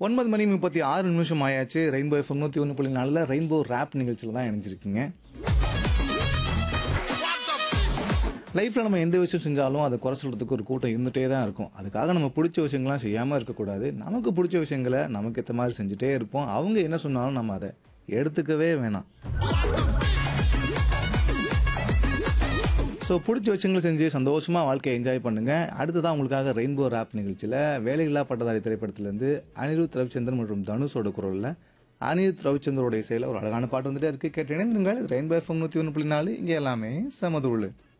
ஒன்பது மணி முப்பத்தி ஆறு நிமிஷம் ஆயாச்சு ரெயின்போ எஃப்எம் நூற்றி ஒன்று புள்ளி நாலில் ரெயின்போ ரேப் நிகழ்ச்சியில் தான் இணைஞ்சிருக்கீங்க லைஃப்பில் நம்ம எந்த விஷயம் செஞ்சாலும் அதை குறை சொல்கிறதுக்கு ஒரு கூட்டம் இருந்துகிட்டே தான் இருக்கும் அதுக்காக நம்ம பிடிச்ச விஷயங்கள்லாம் செய்யாமல் இருக்கக்கூடாது நமக்கு பிடிச்ச விஷயங்களை நமக்கு ஏற்ற மாதிரி செஞ்சுட்டே இருப்போம் அவங்க என்ன சொன்னாலும் நம்ம அதை எடுத்துக்கவே வேணாம் ஸோ பிடிச்ச விஷயங்களை செஞ்சு சந்தோஷமாக வாழ்க்கையை என்ஜாய் பண்ணுங்கள் அடுத்ததான் உங்களுக்காக ரெயின்போ ரேப் நிகழ்ச்சியில் வேலையில்லா பட்டதாரி திரைப்படத்திலேருந்து அனிருத் ரவிச்சந்திரன் மற்றும் தனுஷோட குரலில் அனிருத் ரவிச்சந்திரோட இசையில் ஒரு அழகான பாட்டு வந்துட்டே இருக்குது கேட்டு இணைந்திருங்கள் ரெயின்போ எஃப்எம் நூற்றி ஒன்று புள்ளி நாலு இங்கே எல்லாமே சமதுள்ளு